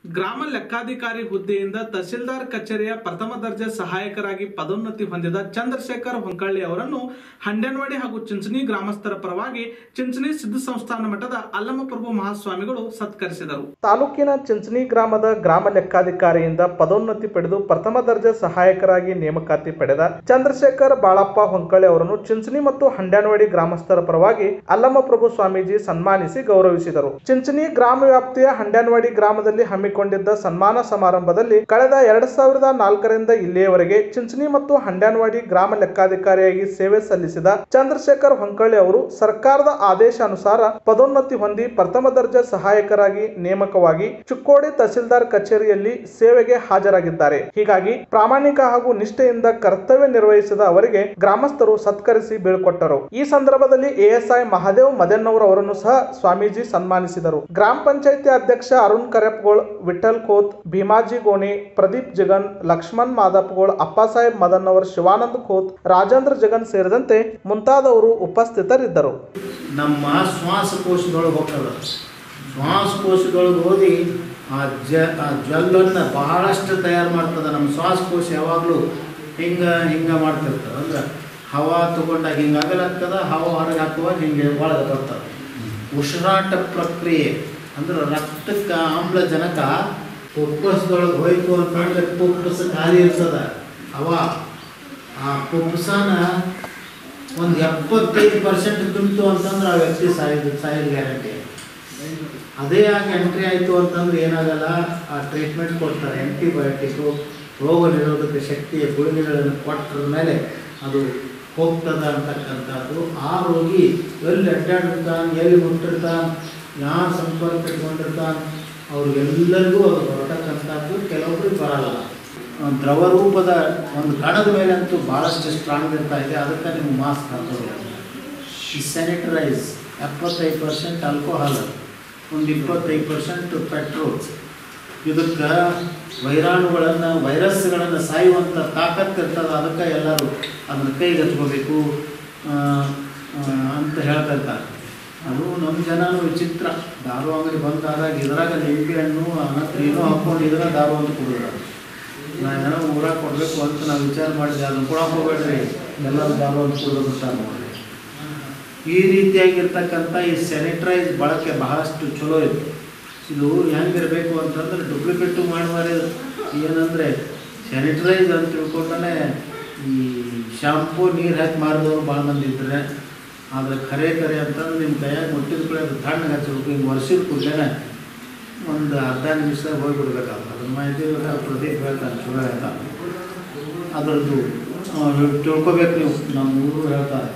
ಗ್ರಾಮ ಲೆಕ್ಕಾಧಿಕಾರಿ ಹುದ್ದೆಯಿಂದ ತಹಸೀಲ್ದಾರ್ ಕಚೇರಿಯ ಪ್ರಥಮ ದರ್ಜೆ ಸಹಾಯಕರಾಗಿ ಪದೋನ್ನತಿ ಹೊಂದಿದ ಚಂದ್ರಶೇಖರ್ ಹೊಂಕಳ್ಳಿ ಅವರನ್ನು ಹಂಡೇನವಾಡಿ ಹಾಗೂ ಚಿಂಚಣಿ ಗ್ರಾಮಸ್ಥರ ಪರವಾಗಿ ಚಿಂಚಣಿ ಸಿದ್ಧ ಸಂಸ್ಥಾನ ಮಠದ ಅಲ್ಲಮಪ್ರಭು ಮಹಾಸ್ವಾಮಿಗಳು ಸತ್ಕರಿಸಿದರು ತಾಲೂಕಿನ ಚಿಂಚಣಿ ಗ್ರಾಮದ ಗ್ರಾಮ ಲೆಕ್ಕಾಧಿಕಾರಿಯಿಂದ ಪದೋನ್ನತಿ ಪಡೆದು ಪ್ರಥಮ ದರ್ಜೆ ಸಹಾಯಕರಾಗಿ ನೇಮಕಾತಿ ಪಡೆದ ಚಂದ್ರಶೇಖರ್ ಬಾಳಪ್ಪ ಹೊಂಕಳ್ಳಿ ಅವರನ್ನು ಚಿಂಚಣಿ ಮತ್ತು ಹಂಡೇನವಾಡಿ ಗ್ರಾಮಸ್ಥರ ಪರವಾಗಿ ಅಲ್ಲಮಪ್ರಭು ಸ್ವಾಮೀಜಿ ಸನ್ಮಾನಿಸಿ ಗೌರವಿಸಿದರು ಚಿಂಚಣಿ ಗ್ರಾಮ ವ್ಯಾಪ್ತಿಯ ಹಂಡೇನವಾಡಿ ಗ್ರಾಮದಲ್ಲಿ ಹಮ್ಮಿಕೊಂಡಿದ್ದ ಸನ್ಮಾನ ಸಮಾರಂಭದಲ್ಲಿ ಕಳೆದ ಎರಡ್ ಸಾವಿರದ ನಾಲ್ಕರಿಂದ ಇಲ್ಲಿಯವರೆಗೆ ಚಿಂಚಣಿ ಮತ್ತು ಹಂಡೇನವಾಡಿ ಗ್ರಾಮ ಲೆಕ್ಕಾಧಿಕಾರಿಯಾಗಿ ಸೇವೆ ಸಲ್ಲಿಸಿದ ಚಂದ್ರಶೇಖರ್ ಹೊಂಕಳ್ಳಿ ಅವರು ಸರ್ಕಾರದ ಆದೇಶಾನುಸಾರ ಪದೋನ್ನತಿ ಹೊಂದಿ ಪ್ರಥಮ ದರ್ಜೆ ಸಹಾಯಕರಾಗಿ ನೇಮಕವಾಗಿ ಚುಕ್ಕೋಡಿ ತಹಸೀಲ್ದಾರ್ ಕಚೇರಿಯಲ್ಲಿ ಸೇವೆಗೆ ಹಾಜರಾಗಿದ್ದಾರೆ ಹೀಗಾಗಿ ಪ್ರಾಮಾಣಿಕ ಹಾಗೂ ನಿಷ್ಠೆಯಿಂದ ಕರ್ತವ್ಯ ನಿರ್ವಹಿಸಿದ ಅವರಿಗೆ ಗ್ರಾಮಸ್ಥರು ಸತ್ಕರಿಸಿ ಬೀಳ್ಕೊಟ್ಟರು ಈ ಸಂದರ್ಭದಲ್ಲಿ ಎಎಸ್ಐ ಮಹಾದೇವ್ ಮದನ್ನವರ್ ಅವರನ್ನು ಸಹ ಸ್ವಾಮೀಜಿ ಸನ್ಮಾನಿಸಿದರು ಗ್ರಾಮ ಪಂಚಾಯಿತಿ ಅಧ್ಯಕ್ಷ ಅರುಣ್ ಕರೆಪ್ಗೋಳ್ ವಿಠಲ್ ಖೋತ್ ಭೀಮಾಜಿ ಗೋಣಿ ಪ್ರದೀಪ್ ಜಗನ್ ಲಕ್ಷ್ಮಣ್ ಮಾದಪ್ಗೋಳ್ ಅಪ್ಪಾಸಾಹೇಬ್ ಮದನ್ನವರ್ ಶಿವಾನಂದ್ ಖೋತ್ ರಾಜೇಂದ್ರ ಜಗನ್ ಸೇರಿದಂತೆ ಮುಂತಾದವರು ಉಪಸ್ಥಿತರಿದ್ದರು ನಮ್ಮ ಶ್ವಾಸಕೋಶದೊಳಗೆ ಹೋಗ್ತದೆ ಶ್ವಾಸಕೋಶದೊಳಗೆ ಓದಿ ಆ ಜ ಆ ಜ್ವಲ್ಲನ್ನು ಬಹಳಷ್ಟು ತಯಾರು ಮಾಡ್ತದೆ ನಮ್ಮ ಶ್ವಾಸಕೋಶ ಯಾವಾಗಲೂ ಹಿಂಗೆ ಹಿಂಗೆ ಮಾಡ್ತಿರ್ತದೆ ಅಂದ್ರೆ ಹವಾ ತಗೊಂಡಾಗ ಹಿಂಗೆ ಅಗಲಾಗ್ತದೆ ಹವಾ ಹೊರಗೆ ಹಾಕುವಾಗ ಹಿಂಗೆ ಒಳಗೆ ಬರ್ತದೆ ಉಸಿರಾಟ ಪ್ರಕ್ರಿಯೆ ಅಂದ್ರೆ ರಕ್ತಕ್ಕೆ ಆಮ್ಲಜನಕ ಪುಪ್ಪಸದೊಳಗೆ ಹೋಯ್ತು ಅಂತಂದ್ರೆ ಪುಪ್ಪಸ ಖಾಲಿ ಇರ್ತದೆ ಹವಾ ಆ ಪುಪ್ಪಸನ ಒಂದು ಎಪ್ಪತ್ತೈದು ಪರ್ಸೆಂಟ್ ತುಂಬಿತು ಅಂತಂದ್ರೆ ಆ ವ್ಯಕ್ತಿ ಸಾಯೋದು ಸಾಯೋದು ಗ್ಯಾರಂಟಿ ಅದೇ ಆಗಿ ಎಂಟ್ರಿ ಆಯಿತು ಅಂತಂದ್ರೆ ಏನಾಗಲ್ಲ ಆ ಟ್ರೀಟ್ಮೆಂಟ್ ಕೊಡ್ತಾರೆ ಆ್ಯಂಟಿಬಯೋಟಿಕ್ಕು ರೋಗ ನಿರೋಧಕ ಶಕ್ತಿಯ ಗುಳಿಗೆಗಳನ್ನು ಕೊಟ್ಟರ ಮೇಲೆ ಅದು ಹೋಗ್ತದ ಅಂತಕ್ಕಂಥದ್ದು ಆ ರೋಗಿ ಎಲ್ಲಿ ಅಡ್ಡಾಡಿರ್ತಾನೆ ಎಲ್ಲಿ ಮುಟ್ಟಿರ್ತಾನೆ ಯಾರು ಸಂಪರ್ಕ ಇಟ್ಕೊಂಡಿರ್ತಾನೆ ಅವ್ರಿಗೆಲ್ಲರಿಗೂ ಅದು ಬರತಕ್ಕಂಥದ್ದು ಕೆಲವೊಬ್ರಿಗೆ ಬರಲ್ಲ ಆ ದ್ರವ ರೂಪದ ಒಂದು ಕಣದ ಮೇಲೆ ಅಂತೂ ಭಾಳಷ್ಟು ಸ್ಟ್ರಾಂಗ್ ಇರ್ತಾ ಇದೆ ಅದಕ್ಕೆ ನೀವು ಮಾಸ್ಕ್ ಹಾಕೋದು ಈ ಸ್ಯಾನಿಟರೈಸ್ ಎಪ್ಪತ್ತೈದು ಪರ್ಸೆಂಟ್ ಆಲ್ಕೋಹಾಲ್ ಒಂದು ಇಪ್ಪತ್ತೈದು ಪರ್ಸೆಂಟ್ ಪೆಟ್ರೋಲ್ ಇದಕ್ಕೆ ವೈರಾಣುಗಳನ್ನು ವೈರಸ್ಗಳನ್ನು ಸಾಯುವಂಥ ತಾಕತ್ತು ಇರ್ತದೆ ಅದಕ್ಕೆ ಎಲ್ಲರೂ ಅದನ್ನು ಕೈಗೆ ಹಚ್ಕೋಬೇಕು ಆ, ಆ, ಅಂತ ಹೇಳ್ತಾ ಇರ್ತಾರೆ ಅದು ನಮ್ಮ ಜನನು ವಿಚಿತ್ರ ದಾರು ಅಂಗಡಿ ಬಂದಾದಾಗ ಇದ್ರಾಗ ನಿಂಬೆ ಹಣ್ಣು ಅನಂತರ ಏನೋ ಹಾಕ್ಕೊಂಡು ಇದ್ರಾಗ ದಾರು ಅಂತ ಕುಡಿದ್ರು ನಾನು ಏನೋ ಊರಾಗ ಕೊಡಬೇಕು ಅಂತ ನಾವು ವಿಚಾರ ಮಾಡಿದೆ ಅದನ್ನು ಕೊಡಕ್ಕೆ ಹೋಗ್ಬೇಡ್ರಿ ಎಲ್ಲರೂ ದಾರು ಅಂತ ಕುಡಿದು ನೋಡ್ರಿ ಈ ರೀತಿಯಾಗಿರ್ತಕ್ಕಂಥ ಈ ಸ್ಯಾನಿಟೈಸ್ ಬಳಕೆ ಬಹಳಷ್ಟು ಚಲೋ ಇದೆ ಇದು ಹೆಂಗಿರಬೇಕು ಅಂತಂದ್ರೆ ಡೂಪ್ಲಿಕೇಟು ಮಾಡುವಾರೆ ಏನಂದರೆ ಸ್ಯಾನಿಟೈಸ್ ಅಂತ ತಿಳ್ಕೊಂಡೇ ಈ ಶಾಂಪೂ ನೀರು ಹಾಕಿ ಮಾರಿದವರು ಭಾಳ ಮಂದಿ ಇದ್ದಾರೆ ಆದರೆ ಖರೆ ಖರೆ ಅಂತಂದ್ರೆ ನಿಮ್ಮ ಕೈಯಾಗ ಮುಟ್ಟಿದ ಕೂಡ ಅದು ತಣ್ಣಗೆ ಹಚ್ಚಬೇಕು ಹಿಂಗೆ ವರ್ಷದ ಕೂಡಲೇ ಒಂದು ಅರ್ಧ ನಿಮಿಷದಾಗ ಹೋಗಿಬಿಡ್ಬೇಕಾಗ್ತದೆ ಅದನ್ನ ಮಾಹಿತಿ ಬೇಕಾದ್ರೆ ಪ್ರದೀಪ್ ಹೇಳ್ತಾನೆ ಚಲೋ ಹೇಳ್ತಾನೆ ಅದರದ್ದು ಆ, ತಿಳ್ಕೊಬೇಕು ನೀವು ನಮ್ಮ ಊರು ಹೇಳ್ತಾರೆ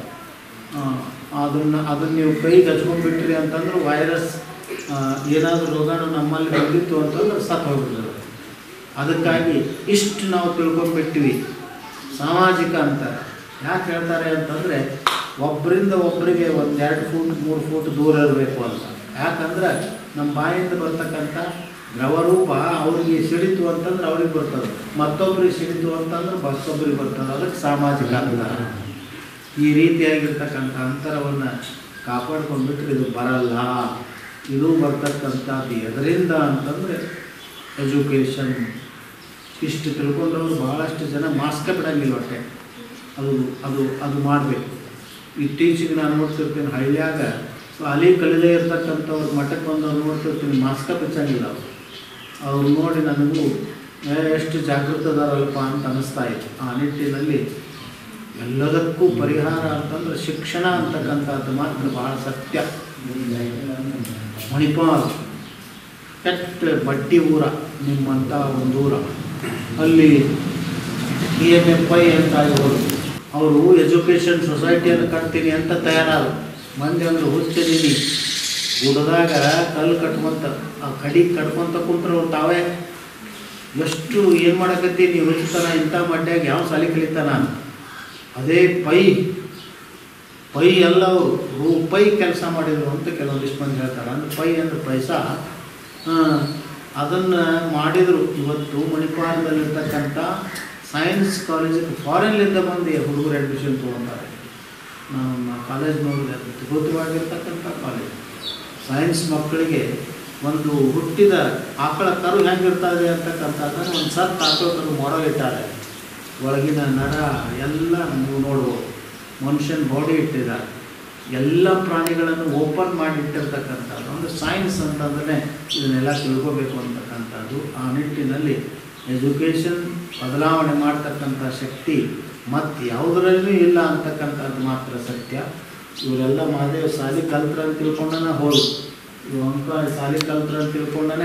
ಅದನ್ನು ಅದನ್ನು ನೀವು ಕೈಗೆ ಹಚ್ಕೊಂಡ್ಬಿಟ್ರಿ ಅಂತಂದ್ರೆ ವೈರಸ್ ಏನಾದರೂ ರೋಗಾಣು ನಮ್ಮಲ್ಲಿ ಬಂದಿತ್ತು ಅಂತಂದ್ರೆ ಸತ್ತು ಹೋಗ್ಬಿಡ್ತದೆ ಅದಕ್ಕಾಗಿ ಇಷ್ಟು ನಾವು ತಿಳ್ಕೊಂಡ್ಬಿಟ್ಟಿವಿ ಸಾಮಾಜಿಕ ಅಂತಾರೆ ಯಾಕೆ ಹೇಳ್ತಾರೆ ಅಂತಂದರೆ ಒಬ್ಬರಿಂದ ಒಬ್ಬರಿಗೆ ಒಂದು ಎರಡು ಫೂಟ್ ಮೂರು ಫೂಟ್ ದೂರ ಇರಬೇಕು ಅಂತ ಯಾಕಂದ್ರೆ ನಮ್ಮ ಬಾಯಿಂದ ಬರ್ತಕ್ಕಂಥ ದ್ರವರೂಪ ಅವ್ರಿಗೆ ಸಿಡಿತು ಅಂತಂದ್ರೆ ಅವ್ರಿಗೆ ಬರ್ತದೆ ಮತ್ತೊಬ್ಬರಿಗೆ ಸಿಡಿತು ಅಂತಂದ್ರೆ ಮತ್ತೊಬ್ಬರಿಗೆ ಬರ್ತದೆ ಅದಕ್ಕೆ ಸಾಮಾಜಿಕ ಅಂತಾರೆ ಈ ರೀತಿಯಾಗಿರ್ತಕ್ಕಂಥ ಅಂತರವನ್ನು ಕಾಪಾಡ್ಕೊಂಡ್ಬಿಟ್ರೆ ಇದು ಬರಲ್ಲ ಇದು ಬರ್ತಕ್ಕಂಥದ್ದು ಎದರಿಂದ ಅಂತಂದರೆ ಎಜುಕೇಷನ್ ಇಷ್ಟು ತಿಳ್ಕೊಂಡವರು ಭಾಳಷ್ಟು ಜನ ಮಾಸ್ಕ ಬಿಡಂಗಿಲ್ಲ ಹೊಟ್ಟೆ ಅದು ಅದು ಅದು ಮಾಡಬೇಕು ಇತ್ತೀಚೆಗೆ ನಾನು ನೋಡ್ತಿರ್ತೀನಿ ಹಳ್ಳಿಯಾಗ ಸೊ ಅಲ್ಲಿ ಕಲಿದೇ ಇರ್ತಕ್ಕಂಥವ್ರು ಮಠಕ್ಕೆ ಬಂದವ್ರು ನೋಡ್ತಿರ್ತೀನಿ ಮಾಸ್ಕ ಬಿಚ್ಚಂಗಿಲ್ಲ ಅವರು ಅವ್ರು ನೋಡಿ ನನಗೂ ಏ, ಎಷ್ಟು ಜಾಗೃತ ಅದಾರಲ್ಪ ಅಂತ ಅನ್ನಿಸ್ತಾ ಇತ್ತು ಆ ನಿಟ್ಟಿನಲ್ಲಿ ಎಲ್ಲದಕ್ಕೂ ಪರಿಹಾರ ಅಂತಂದ್ರೆ ಶಿಕ್ಷಣ ಅಂತಕ್ಕಂಥದ್ದು ಮಾತ್ರ ಭಾಳ ಸತ್ಯ ಮಣಿಪಾಲ್ ಕೆಟ್ಟ ಬಡ್ಡಿ ಊರ ನಿಮ್ಮಂಥ ಒಂದು ಊರ ಅಲ್ಲಿ ಇ ಎಮ್ ಎಫ್ ಐ ಅಂತ ಇವರು ಅವರು ಎಜುಕೇಷನ್ ಸೊಸೈಟಿಯನ್ನು ಕಟ್ತೀನಿ ಅಂತ ತಯಾರಾದರು ಮಂದಿ ಅಂದ್ರೆ ಹುಚ್ಚಿದೀನಿ ಗುಡದಾಗ ಕಲ್ಲು ಕಟ್ಕೊಂತ ಆ ಕಡಿ ಕಟ್ಕೊಂತ ಕುಂತ್ರು ಅವ್ರು ತಾವೇ ಎಷ್ಟು ಏನು ಮಾಡಕತ್ತಿ ನೀವು ಹುಚ್ಚತನ ಇಂಥ ಮಡ್ಯಾಗ ಯಾವ ಸಾಲಿ ಕಲಿತಾನ ಅದೇ ಪೈ ಪೈ ಎಲ್ಲ ರೂಪಾಯಿ ಕೆಲಸ ಮಾಡಿದ್ರು ಅಂತ ಕೆಲವೊಂದಿಷ್ಟು ಮಂದಿ ಹೇಳ್ತಾರೆ ಅಂದ್ರೆ ಪೈ ಅಂದ್ರೆ ಪೈಸಾ ಅದನ್ನು ಮಾಡಿದರು ಇವತ್ತು ಮಣಿಪಾಲದಲ್ಲಿರ್ತಕ್ಕಂಥ ಸೈನ್ಸ್ ಕಾಲೇಜಿಗೆ ಫಾರಿನ್ಲಿಂದ ಬಂದು ಹುಡುಗರು ಅಡ್ಮಿಷನ್ ತೊಗೊಂತಾರೆ ನಮ್ಮ ಕಾಲೇಜ್ ನೋಡಿದೆ ಅದ್ಭುತವಾಗಿರ್ತಕ್ಕಂಥ ಕಾಲೇಜ್ ಸೈನ್ಸ್ ಮಕ್ಕಳಿಗೆ ಒಂದು ಹುಟ್ಟಿದ ಆಕಳ ಕರು ಹೆಂಗಿರ್ತದೆ ಅಂತಕ್ಕಂಥದ್ದನ್ನು ಒಂದು ಸತ್ ಆಕಳ ಕರು ಮೊರಲಿಟ್ಟಾರೆ ಒಳಗಿನ ನರ ಎಲ್ಲ ನೀವು ನೋಡ್ಬೋದು ಮನುಷ್ಯನ ಬಾಡಿ ಇಟ್ಟಿದ್ದಾರೆ ಎಲ್ಲ ಪ್ರಾಣಿಗಳನ್ನು ಓಪನ್ ಮಾಡಿಟ್ಟಿರ್ತಕ್ಕಂಥದ್ದು ಒಂದು ಸೈನ್ಸ್ ಅಂತಂದರೆ ಇದನ್ನೆಲ್ಲ ತಿಳ್ಕೋಬೇಕು ಅಂತಕ್ಕಂಥದ್ದು ಆ ನಿಟ್ಟಿನಲ್ಲಿ ಎಜುಕೇಷನ್ ಬದಲಾವಣೆ ಮಾಡ್ತಕ್ಕಂಥ ಶಕ್ತಿ ಮತ್ತು ಯಾವುದರಲ್ಲೂ ಇಲ್ಲ ಅಂತಕ್ಕಂಥದ್ದು ಮಾತ್ರ ಸತ್ಯ ಇವರೆಲ್ಲ ಮಹಾದೇವ್ ಸಾಲಿ ಕಲ್ತ್ರ ಅಂತ ತಿಳ್ಕೊಂಡನ ಹೋದ್ರು ಇವು ಅಂಕ ಸಾಲಿ ಕಲ್ತ್ರ ಅಂತ ತಿಳ್ಕೊಂಡನೆ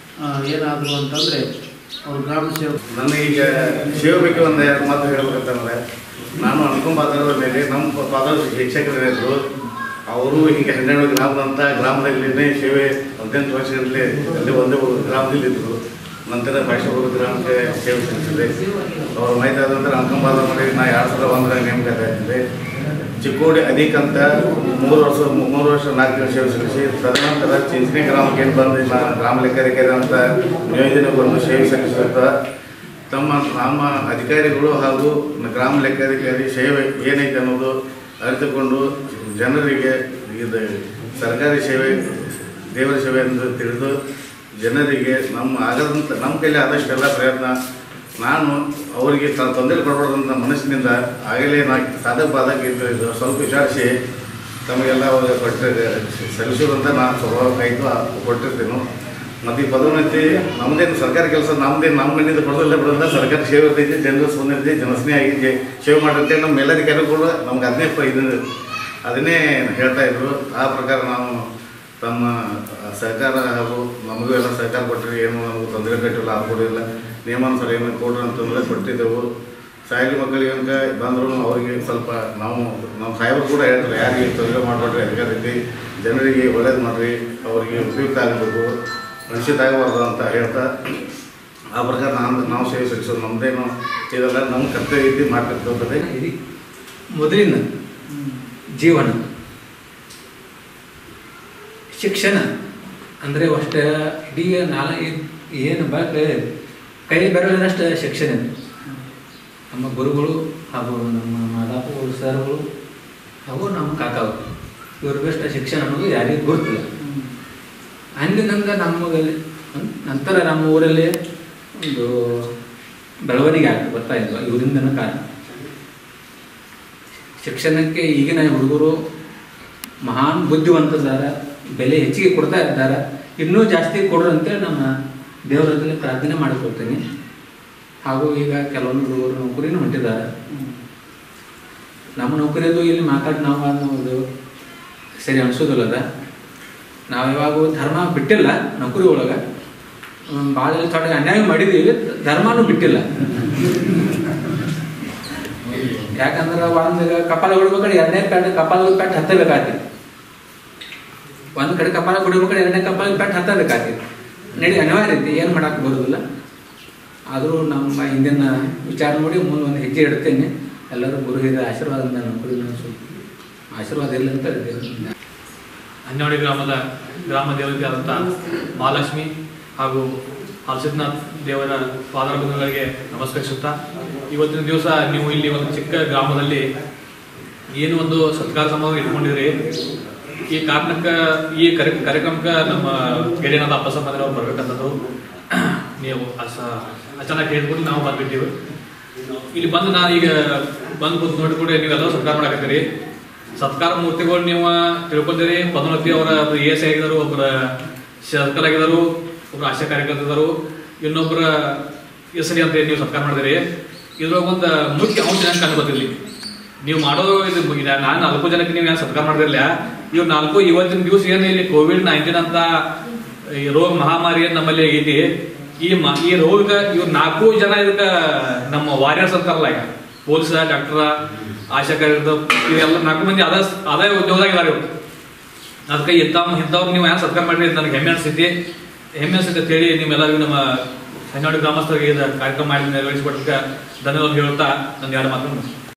ಏನಾದರು ಅಂತಂದರೆ ಅವ್ರು ಗ್ರಾಮ ಸೇವಕ ನನಗೀಗ ಸೇವೆ ಬಗ್ಗೆ ಒಂದು ಎರಡು ಮಾತು ಹೇಳ್ಬೇಕಂತಂದ್ರೆ ನಾನು ಅನ್ಕೊಂಬಾದ್ರ ಮೇಲೆ ನಮ್ಮ ಫಾದರ್ ಶಿಕ್ಷಕರಿದ್ರು ಅವರು ಹೀಗೆ ಹನ್ನೆರಡು ಗ್ರಾಮದಂತ ಗ್ರಾಮದಲ್ಲಿನೇ ಸೇವೆ ಹದಿನೆಂಟು ವರ್ಷಗಳಲ್ಲಿ ಅಲ್ಲಿ ಒಂದೇ ಊರು ಗ್ರಾಮದಲ್ಲಿ ಇದ್ದರು ನಂತರ ಭಾಷೆಪುರ ಗ್ರಾಮಕ್ಕೆ ಸೇವೆ ಸಲ್ಲಿಸಿದೆ ಅವ್ರ ಮಾಹಿತಿ ನಂತರ ಅನ್ಕೊಂಬಾದ್ರ ಮೇಲೆ ನಾ ಎರಡು ಸಾವಿರ ಒಂದರಾಗ ನೇಮಕ ಆಗಿದ್ದೆ ಚಿಕ್ಕೋಡಿ ಅಧಿಕ ಅಂತ ಮೂರು ವರ್ಷ ಮೂರು ವರ್ಷ ನಾಲ್ಕು ತಿಂಗಳು ಸೇವೆ ಸಲ್ಲಿಸಿ ತದನಂತರ ಚಿಂಚಣಿ ಗ್ರಾಮಕ್ಕೆ ಏನು ಬಂದು ನಾ ಗ್ರಾಮ ಲೆಕ್ಕಾಧಿಕಾರಿ ಅಂತ ನಿಯೋಜನೆ ಬಂದು ಸೇವೆ ಸಲ್ಲಿಸುತ್ತಾ ತಮ್ಮ ನಮ್ಮ ಅಧಿಕಾರಿಗಳು ಹಾಗೂ ಗ್ರಾಮ ಲೆಕ್ಕಾಧಿಕಾರಿ ಸೇವೆ ಏನೈತೆ ಅನ್ನೋದು ಅರಿತುಕೊಂಡು ಜನರಿಗೆ ಇದು ಸರ್ಕಾರಿ ಸೇವೆ ದೇವರ ಸೇವೆ ಎಂದು ತಿಳಿದು ಜನರಿಗೆ ನಮ್ಮ ಆಗದಂತ ನಮ್ಮ ಕೈಲಿ ಆದಷ್ಟೆಲ್ಲ ಪ್ರಯತ್ನ ನಾನು ಅವರಿಗೆ ತ- ತೊಂದರೆ ಕೊಡಬಾರ್ದಂತ ಮನಸ್ಸಿನಿಂದ ಆಗಲೇ ನಾ ಸಾಧಕ ಬಾಧಕ ಇದು ಇದು ಸ್ವಲ್ಪ ವಿಚಾರಿಸಿ ತಮಗೆಲ್ಲ ಅವಾಗ ಕೊಟ್ಟ ಸಲ್ಲಿಸೋದಂತ ನಾನು ಸ್ವಭಾವ ಆಯಿತು ಕೊಟ್ಟಿರ್ತೇನೆ ಮತ್ತು ಈ ಪದೋನ್ನತಿ ನಮ್ಮದೇನು ಸರ್ಕಾರಿ ಕೆಲಸ ನಮ್ಮದೇನು ನಮ್ಮ ಮನೆಯಿಂದ ಕೊಡೋದಿಲ್ಲ ಬಿಡೋದಿಲ್ಲ ಸರ್ಕಾರಿ ಸೇವೆ ಇರ್ತೈತಿ ಜನರ ಸ್ಪಂದಿರ್ತೈತಿ ಜನಸ್ನೇಹ ಆಗಿ ಸೇವೆ ಮಾಡಿರ್ತೇವೆ ನಮ್ಮ ಮೇಲಧಿಕಾರಿ ಕೂಡ ನಮ್ಗೆ ಅದನ್ನೇ ಪ ಇದು ಅದನ್ನೇ ಹೇಳ್ತಾ ಇದ್ರು ಆ ಪ್ರಕಾರ ನಾವು ತಮ್ಮ ಸಹಕಾರ ಹಾಗೂ ನಮಗೂ ಎಲ್ಲ ಸಹಕಾರ ಕೊಟ್ಟರೆ ಏನು ನಮಗೂ ತೊಂದರೆ ಕಟ್ಟಿಲ್ಲ ಅದು ಕೊಡಿಲ್ಲ ನಿಯಮಾನುಸಾರ ಏನು ಕೊಡ್ರಿ ಅಂತಂದ್ರೆ ಕೊಟ್ಟಿದ್ದೆವು ಸಾಯಲಿ ಮಕ್ಕಳಿಗೆ ಅಂತ ಬಂದರೂ ಅವರಿಗೆ ಸ್ವಲ್ಪ ನಾವು ನಮ್ಮ ಸಾಹೇಬರು ಕೂಡ ಹೇಳ್ತಾರೆ ಯಾರಿಗೆ ತೊಂದರೆ ಮಾಡಬೇಡ್ರಿ ಅಧಿಕಾರಕ್ಕೆ ಜನರಿಗೆ ಒಳ್ಳೇದು ಮಾಡಿರಿ ಅವರಿಗೆ ಉಪಯುಕ್ತ ಆಗಬೇಕು ಮನುಷ್ಯತ ಆಗಬಾರ್ದು ಅಂತ ಹೇಳ್ತಾ ಆ ಪ್ರಕಾರ ನಾನು ನಾವು ಸೇವೆ ಸಲ್ಲಿಸೋದು ನಮ್ಮದೇನು ಇದೆಲ್ಲ ನಮ್ಮ ಕರ್ತವ್ಯ ರೀತಿ ಮಾಡ್ತಿರ್ತದೆ ಇದು ಮೊದಲಿನ ಜೀವನ ಶಿಕ್ಷಣ ಅಂದರೆ ಅಷ್ಟು ಇಡೀ ನಾಲ ಏನು ಬ ಕೈ ಬೆರಳಿನಷ್ಟು ಶಿಕ್ಷಣ ಇದೆ. ನಮ್ಮ ಗುರುಗಳು ಹಾಗೂ ನಮ್ಮ ಮಾದಾಪುಗಳು ಸರ್ಗಳು ಹಾಗೂ ನಮ್ಮ ಕಾಕಾವು ಇವ್ರಿಗಷ್ಟು ಶಿಕ್ಷಣ ಅನ್ನೋದು ಯಾರಿಗೂ ಗುರುತಿಲ್ಲ ಅಂದಿನಿಂದ ನಮ್ಮಲ್ಲಿ ನಂತರ ನಮ್ಮ ಊರಲ್ಲಿ ಒಂದು ಬೆಳವಣಿಗೆ ಆಗ್ತಾ ಬರ್ತಾ ಇದ್ವು ಇವರಿಂದನ ಕಾರಣ ಶಿಕ್ಷಣಕ್ಕೆ ಈಗಿನ ಹುಡುಗರು ಮಹಾನ್ ಬುದ್ಧಿವಂತದಾರ ಬೆಲೆ ಹೆಚ್ಚಿಗೆ ಕೊಡ್ತಾ ಇದ್ದಾರೆ ಇನ್ನೂ ಜಾಸ್ತಿ ಕೊಡ್ರು ಅಂತೇಳಿ ನಮ್ಮ ದೇವರಲ್ಲಿ ಪ್ರಾರ್ಥನೆ ಮಾಡಿಕೊಳ್ತೀನಿ ಹಾಗೂ ಈಗ ಕೆಲವೊಂದು ಹುಡುಗರು ನೌಕರಿನೂ ಹೊಂಟಿದ್ದಾರೆ ನಮ್ಮ ನೌಕರಿದು ಇಲ್ಲಿ ಮಾತಾಡಿ ನಾವು ಅನ್ನೋದು ಸರಿ ಅನ್ಸೋದಿಲ್ಲದ ನಾವು ಯಾವಾಗೂ ಧರ್ಮ ಬಿಟ್ಟಿಲ್ಲ ನೌಕರಿ ಒಳಗೆ ಭಾಳ ಥೋಡೆ ಅನ್ಯಾಯ ಮಾಡಿದ್ದೀವಿ ಧರ್ಮನೂ ಬಿಟ್ಟಿಲ್ಲ ಯಾಕಂದ್ರೆ ಒಂದು ಕಪಾಲ ಹೊಡ್ಬೇಕಾದ್ರೆ ಎರಡನೇ ಪೆಟ್ ಕಪಾಲ ಪೆಟ್ ಹತ್ತಬೇಕಾಗ್ತಿ ಒಂದು ಕಡೆ ಕಪಾಲ ಹೊಡಿಬೇಕಾದ್ರೆ ಎರಡನೇ ಕಪಾಲ ಪೆಟ್ ಹತ್ತಬೇಕಾಗ್ತಿ ನಡಿ ಅನಿವಾರ್ಯ ಐತಿ ಏನು ಮಾಡಕ್ಕೆ ಬರೋದಿಲ್ಲ ಆದರೂ ನಮ್ಮ ಹಿಂದಿನ ವಿಚಾರ ನೋಡಿ ಮುಂದೆ ಒಂದು ಹೆಜ್ಜೆ ಇಡ್ತೇನೆ ಎಲ್ಲರೂ ಗುರು ಹಿರಿಯ ಆಶೀರ್ವಾದದಿಂದ ನೌಕರಿ ಸ್ವಲ್ಪ ಆಶೀರ್ವಾದ ಇಲ್ಲ ಅಂತ ಹೇಳ್ತೇನೆ ಹನ್ನೆರಡು ಗ್ರಾಮದ ಗ್ರಾಮ ದೇವತೆ ಆದಂಥ ಮಹಾಲಕ್ಷ್ಮಿ ಹಾಗೂ ಹರ್ಷಿದ್ನಾಥ್ ದೇವರ ಪಾದಾರಗಳಿಗೆ ನಮಸ್ಕರಿಸುತ್ತಾ ಇವತ್ತಿನ ದಿವಸ ನೀವು ಇಲ್ಲಿ ಒಂದು ಚಿಕ್ಕ ಗ್ರಾಮದಲ್ಲಿ ಏನು ಒಂದು ಸತ್ಕಾರ ಸಮಾವೇಶ ಇಟ್ಕೊಂಡಿದ್ರಿ ಈ ಕಾರಣಕ್ಕೆ ಈ ಕರೆ ಕಾರ್ಯಕ್ರಮಕ್ಕೆ ನಮ್ಮ ಗೆಳೆಯನಾದ ಅಪ್ಪ ಸಂಬಂಧ ಅವ್ರು ಬರ್ಬೇಕಂತಂದ್ರು ನೀವು ಅಸ ಅಚಾನಕ್ ಹೇಳ್ಬಿಟ್ಟು ನಾವು ಬಂದ್ಬಿಟ್ಟಿವಿ ಇಲ್ಲಿ ಬಂದು ನಾ ಈಗ ಬಂದು ಬಂದು ನೋಡಿ ಕೂಡ ನೀವೆಲ್ಲ ಸತ್ಕಾರ ಮಾಡಕತ್ತೀರಿ ಸತ್ಕಾರ ಮೂರ್ತಿಗಳು ನೀವು ತಿಳ್ಕೊಂಡಿರಿ ಪದ್ಮಾವತಿ ಅವರ ಎ ಎಸ್ ಆಗಿದ್ದಾರೆ ಒಬ್ಬರ ಸರ್ಕಲ್ ಆಗಿದ್ದಾರೆ ಒಬ್ಬರು ಆಶಾ ಕಾರ್ಯಕರ್ತರು ಇನ್ನೊಬ್ಬರ ಹೆಸರಿ ಅಂತ ನೀವು ಸತ್ಕಾರ ಮಾಡಿದಿರಿ ಇದ್ರೊಳಗೆ ಒಂದು ಮುಖ್ಯ ಅಂಶ ಹೆಂಗೆ ಕಂಡು ಬರ್ತಿರ್ಲಿ ನೀವು ಮಾಡೋದು ಇದು ಮುಗಿದ ನಾನು ನಾಲ್ಕು ಜನಕ್ಕೆ ನೀವು ಏನು ಸತ್ಕಾರ ಮಾಡಿದಿರಲಿಲ್ಲ ಇವ್ರು ನಾಲ್ಕು ಇವತ್ತಿನ ದಿವಸ ಏನು ಇಲ್ಲಿ ಕೋವಿಡ್ ನೈನ್ಟೀನ್ ಅಂತ ಈ ರೋಗ ಮಹಾಮಾರಿ ಏನ್ ನಮ್ಮಲ್ಲಿ ಐತಿ ಈ ಮ ಈ ರೋಗ ಇವ್ರು ನಾಲ್ಕು ಜನ ಇದಕ್ಕೆ ನಮ್ಮ ವಾರಿಯರ್ಸ್ ಅಂತಾರಲ್ಲ ಈಗ ಪೊಲೀಸ ಡಾಕ್ಟರ ಆಶಾ ಕಾರ್ಯಕರ್ತರು ಇವೆಲ್ಲ ನಾಲ್ಕು ಮಂದಿ ಅದ ಅದೇ ಉದ್ಯೋಗದಾಗ ಇದಾರೆ ಇವ್ರು ಅದಕ್ಕೆ ಇಂಥ ಇಂಥವ್ರು ನೀವು ಯಾರು ಸತ್ಕಾರ ಮಾಡಿರಿ ನನಗೆ ಹೆಮ್ಮೆ ಅನಿಸ್ತೈತಿ ಹೆಮ್ಮೆ ಅನಿಸ್ತೈತಿ ಅಂತ ಹೇಳಿ ನಿಮ್ಮೆಲ್ಲರಿಗೂ ನಮ್ಮ ಹನ್ನೆರಡು ಗ್ರಾಮಸ್ಥರಿಗೆ ಇದು ಕಾರ್ಯಕ್ರಮ ಮಾಡಿ ನೆರವೇರಿಸಿಕೊಟ್ಟಕ್ಕೆ ಧನ್ಯವಾದ ಹೇಳುತ್ತಾ ನನ್ನ ಎರಡು ಮಾತನ್ನು ಮುಗಿಸ್ತೀನಿ.